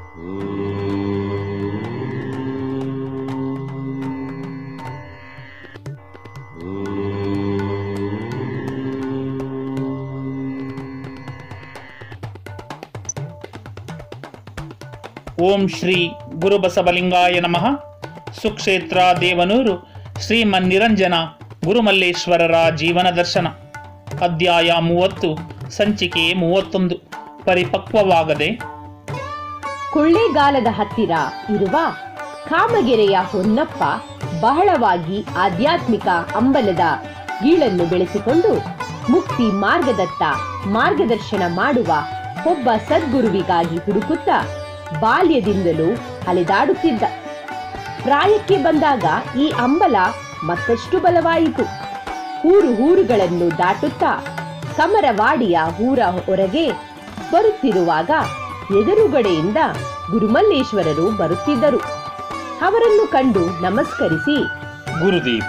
ಓಂ ಶ್ರೀ ಗುರುಬಸವಲಿಂಗಾಯ ನಮಃ ಸುಕ್ಷೇತ್ರ ದೇವನೂರು ಶ್ರೀಮನ್ನಿರಂಜನ ಗುರುಮಲ್ಲೇಶ್ವರರ ಜೀವನ ದರ್ಶನ ಅಧ್ಯಾಯ ಮೂವತ್ತು ಸಂಚಿಕೆ ಮೂವತ್ತೊಂದು ಪರಿಪಕ್ವವಾಗದೆ ಕೊಳ್ಳೇಗಾಲದ ಹತ್ತಿರ ಇರುವ ಕಾಮಗೆರೆಯ ಹೊನ್ನಪ್ಪ ಬಹಳವಾಗಿ ಆಧ್ಯಾತ್ಮಿಕ ಅಂಬಲದ ಗೀಳನ್ನು ಬೆಳೆಸಿಕೊಂಡು ಮುಕ್ತಿ ಮಾರ್ಗದತ್ತ ಮಾರ್ಗದರ್ಶನ ಮಾಡುವ ಒಬ್ಬ ಸದ್ಗುರುವಿಗಾಗಿ ಹುಡುಕುತ್ತಾ ಬಾಲ್ಯದಿಂದಲೂ ಅಲೆದಾಡುತ್ತಿದ್ದ ಪ್ರಾಯಕ್ಕೆ ಬಂದಾಗ ಈ ಅಂಬಲ ಮತ್ತಷ್ಟು ಬಲವಾಯಿತು ಊರು ಊರುಗಳನ್ನು ದಾಟುತ್ತಾ ಕಮರವಾಡಿಯ ಊರ ಹೊರಗೆ ಬರುತ್ತಿರುವಾಗ ಎದುರುಗಡೆಯಿಂದ ಗುರುಮಲ್ಲೇಶ್ವರರು ಬರುತ್ತಿದ್ದರು ಅವರನ್ನು ಕಂಡು ನಮಸ್ಕರಿಸಿ ಗುರುದೇವ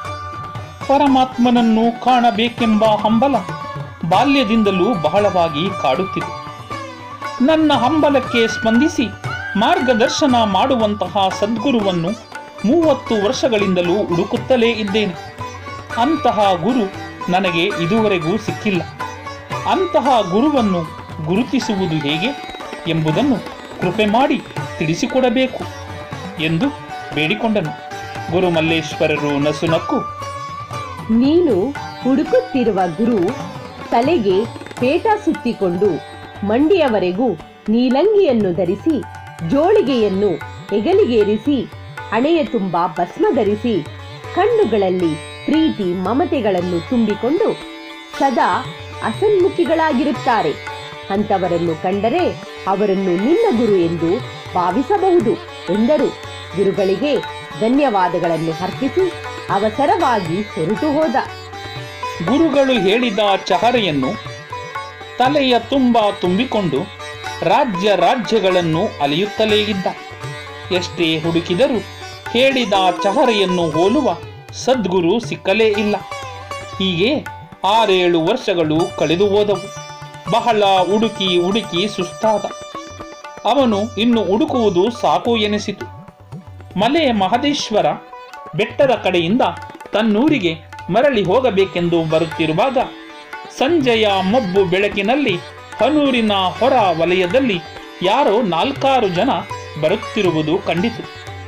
ಪರಮಾತ್ಮನನ್ನು ಕಾಣಬೇಕೆಂಬ ಹಂಬಲ ಬಾಲ್ಯದಿಂದಲೂ ಬಹಳವಾಗಿ ಕಾಡುತ್ತಿದೆ ನನ್ನ ಹಂಬಲಕ್ಕೆ ಸ್ಪಂದಿಸಿ ಮಾರ್ಗದರ್ಶನ ಮಾಡುವಂತಹ ಸದ್ಗುರುವನ್ನು ಮೂವತ್ತು ವರ್ಷಗಳಿಂದಲೂ ಹುಡುಕುತ್ತಲೇ ಇದ್ದೇನೆ ಅಂತಹ ಗುರು ನನಗೆ ಇದುವರೆಗೂ ಸಿಕ್ಕಿಲ್ಲ ಅಂತಹ ಗುರುವನ್ನು ಗುರುತಿಸುವುದು ಹೇಗೆ ಎಂಬುದನ್ನು ಕೃಪೆ ಮಾಡಿ ತಿಳಿಸಿಕೊಡಬೇಕು ಎಂದು ಬೇಡಿಕೊಂಡನು ಗುರುಮಲ್ಲೇಶ್ವರರು ನಸುನಕ್ಕು ನೀನು ಹುಡುಕುತ್ತಿರುವ ಗುರು ತಲೆಗೆ ಪೇಟ ಸುತ್ತಿಕೊಂಡು ಮಂಡಿಯವರೆಗೂ ನೀಲಂಗಿಯನ್ನು ಧರಿಸಿ ಜೋಳಿಗೆಯನ್ನು ಹೆಗಲಿಗೇರಿಸಿ ಹಣೆಯ ತುಂಬ ಭಸ್ಮ ಧರಿಸಿ ಕಣ್ಣುಗಳಲ್ಲಿ ಪ್ರೀತಿ ಮಮತೆಗಳನ್ನು ತುಂಬಿಕೊಂಡು ಸದಾ ಅಸನ್ಮುಖಿಗಳಾಗಿರುತ್ತಾರೆ ಅಂಥವರನ್ನು ಕಂಡರೆ ಅವರನ್ನು ನಿನ್ನ ಗುರು ಎಂದು ಭಾವಿಸಬಹುದು ಎಂದರು ಗುರುಗಳಿಗೆ ಧನ್ಯವಾದಗಳನ್ನು ಅರ್ಪಿಸಿ ಅವಸರವಾಗಿ ಹೊರಟು ಹೋದ ಗುರುಗಳು ಹೇಳಿದ ಚಹರೆಯನ್ನು ತಲೆಯ ತುಂಬ ತುಂಬಿಕೊಂಡು ರಾಜ್ಯ ರಾಜ್ಯಗಳನ್ನು ಅಲೆಯುತ್ತಲೇ ಇದ್ದ ಎಷ್ಟೇ ಹುಡುಕಿದರೂ ಹೇಳಿದ ಚಹರೆಯನ್ನು ಹೋಲುವ ಸದ್ಗುರು ಸಿಕ್ಕಲೇ ಇಲ್ಲ ಹೀಗೆ ಆರೇಳು ವರ್ಷಗಳು ಕಳೆದು ಹೋದವು ಬಹಳ ಹುಡುಕಿ ಹುಡುಕಿ ಸುಸ್ತಾದ ಅವನು ಇನ್ನು ಹುಡುಕುವುದು ಸಾಕು ಎನಿಸಿತು ಮಲೆ ಮಹದೇಶ್ವರ ಬೆಟ್ಟದ ಕಡೆಯಿಂದ ತನ್ನೂರಿಗೆ ಮರಳಿ ಹೋಗಬೇಕೆಂದು ಬರುತ್ತಿರುವಾಗ ಸಂಜೆಯ ಮಬ್ಬು ಬೆಳಕಿನಲ್ಲಿ ಹನೂರಿನ ಹೊರ ವಲಯದಲ್ಲಿ ಯಾರೋ ನಾಲ್ಕಾರು ಜನ ಬರುತ್ತಿರುವುದು ಕಂಡಿತು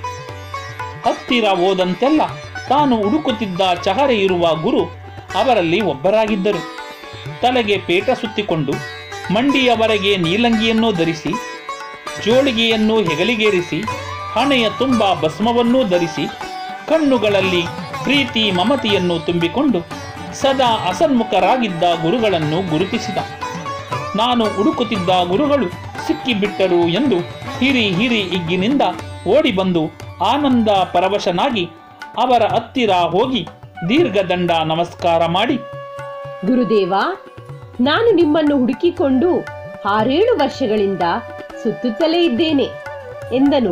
ಹತ್ತಿರ ಹೋದಂತೆಲ್ಲ ತಾನು ಹುಡುಕುತ್ತಿದ್ದ ಚಹರೆ ಇರುವ ಗುರು ಅವರಲ್ಲಿ ಒಬ್ಬರಾಗಿದ್ದರು ತಲೆಗೆ ಪೇಟ ಸುತ್ತಿಕೊಂಡು ಮಂಡಿಯವರೆಗೆ ನೀಲಂಗಿಯನ್ನು ಧರಿಸಿ ಜೋಳಿಗೆಯನ್ನು ಹೆಗಲಿಗೇರಿಸಿ ಹಣೆಯ ತುಂಬ ಭಸ್ಮವನ್ನೂ ಧರಿಸಿ ಕಣ್ಣುಗಳಲ್ಲಿ ಪ್ರೀತಿ ಮಮತೆಯನ್ನು ತುಂಬಿಕೊಂಡು ಸದಾ ಅಸನ್ಮುಖರಾಗಿದ್ದ ಗುರುಗಳನ್ನು ಗುರುತಿಸಿದ ನಾನು ಹುಡುಕುತ್ತಿದ್ದ ಗುರುಗಳು ಸಿಕ್ಕಿಬಿಟ್ಟರು ಎಂದು ಹಿರಿ ಹಿರಿ ಇಗ್ಗಿನಿಂದ ಓಡಿ ಬಂದು ಆನಂದ ಪರವಶನಾಗಿ ಅವರ ಹತ್ತಿರ ಹೋಗಿ ದೀರ್ಘದಂಡ ನಮಸ್ಕಾರ ಮಾಡಿ ಗುರುದೇವ ನಾನು ನಿಮ್ಮನ್ನು ಹುಡುಕಿಕೊಂಡು ಆರೇಳು ವರ್ಷಗಳಿಂದ ಸುತ್ತುತ್ತಲೇ ಇದ್ದೇನೆ ಎಂದನು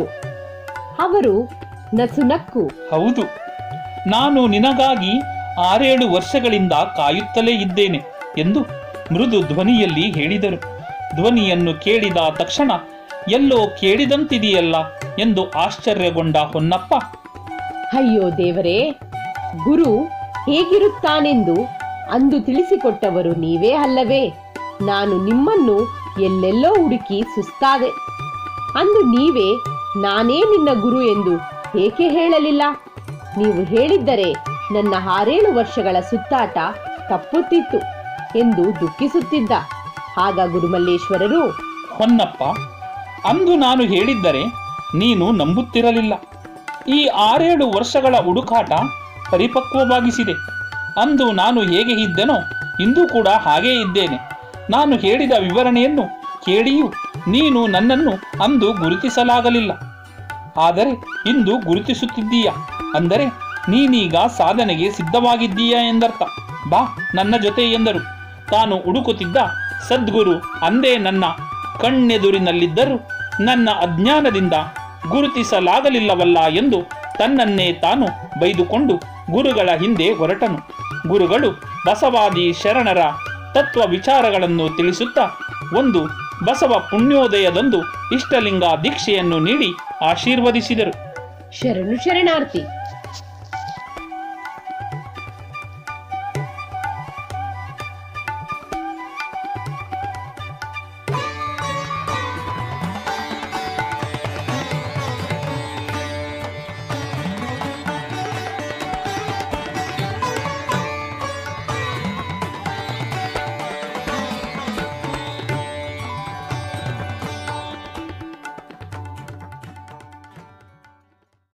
ಅವರು ನಸುನಕ್ಕು ಹೌದು ನಾನು ನಿನಗಾಗಿ ಆರೇಳು ವರ್ಷಗಳಿಂದ ಕಾಯುತ್ತಲೇ ಇದ್ದೇನೆ ಎಂದು ಮೃದು ಧ್ವನಿಯಲ್ಲಿ ಹೇಳಿದರು ಧ್ವನಿಯನ್ನು ಕೇಳಿದ ತಕ್ಷಣ ಎಲ್ಲೋ ಕೇಳಿದಂತಿದೆಯಲ್ಲ ಎಂದು ಆಶ್ಚರ್ಯಗೊಂಡ ಹೊನ್ನಪ್ಪ ಅಯ್ಯೋ ದೇವರೇ ಗುರು ಹೇಗಿರುತ್ತಾನೆಂದು ಅಂದು ತಿಳಿಸಿಕೊಟ್ಟವರು ನೀವೇ ಅಲ್ಲವೇ ನಾನು ನಿಮ್ಮನ್ನು ಎಲ್ಲೆಲ್ಲೋ ಹುಡುಕಿ ಸುಸ್ತಾದೆ ಅಂದು ನೀವೇ ನಾನೇ ನಿನ್ನ ಗುರು ಎಂದು ಏಕೆ ಹೇಳಲಿಲ್ಲ ನೀವು ಹೇಳಿದ್ದರೆ ನನ್ನ ಆರೇಳು ವರ್ಷಗಳ ಸುತ್ತಾಟ ತಪ್ಪುತ್ತಿತ್ತು ಎಂದು ದುಃಖಿಸುತ್ತಿದ್ದ ಆಗ ಗುರುಮಲ್ಲೇಶ್ವರರು ಹೊನ್ನಪ್ಪ ಅಂದು ನಾನು ಹೇಳಿದ್ದರೆ ನೀನು ನಂಬುತ್ತಿರಲಿಲ್ಲ ಈ ಆರೇಳು ವರ್ಷಗಳ ಹುಡುಕಾಟ ಪರಿಪಕ್ವವಾಗಿಸಿದೆ ಅಂದು ನಾನು ಹೇಗೆ ಇದ್ದೆನೋ ಇಂದು ಕೂಡ ಹಾಗೇ ಇದ್ದೇನೆ ನಾನು ಹೇಳಿದ ವಿವರಣೆಯನ್ನು ಕೇಳಿಯೂ ನೀನು ನನ್ನನ್ನು ಅಂದು ಗುರುತಿಸಲಾಗಲಿಲ್ಲ ಆದರೆ ಇಂದು ಗುರುತಿಸುತ್ತಿದ್ದೀಯ ಅಂದರೆ ನೀನೀಗ ಸಾಧನೆಗೆ ಸಿದ್ಧವಾಗಿದ್ದೀಯಾ ಎಂದರ್ಥ ಬಾ ನನ್ನ ಜೊತೆ ಎಂದರು ತಾನು ಹುಡುಕುತ್ತಿದ್ದ ಸದ್ಗುರು ಅಂದೇ ನನ್ನ ಕಣ್ಣೆದುರಿನಲ್ಲಿದ್ದರೂ ನನ್ನ ಅಜ್ಞಾನದಿಂದ ಗುರುತಿಸಲಾಗಲಿಲ್ಲವಲ್ಲ ಎಂದು ತನ್ನನ್ನೇ ತಾನು ಬೈದುಕೊಂಡು ಗುರುಗಳ ಹಿಂದೆ ಹೊರಟನು ಗುರುಗಳು ಬಸವಾದಿ ಶರಣರ ತತ್ವ ವಿಚಾರಗಳನ್ನು ತಿಳಿಸುತ್ತಾ ಒಂದು ಬಸವ ಪುಣ್ಯೋದಯದಂದು ಇಷ್ಟಲಿಂಗ ದೀಕ್ಷೆಯನ್ನು ನೀಡಿ ಆಶೀರ್ವದಿಸಿದರು ಶರಣು ಶರಣಾರ್ಥಿ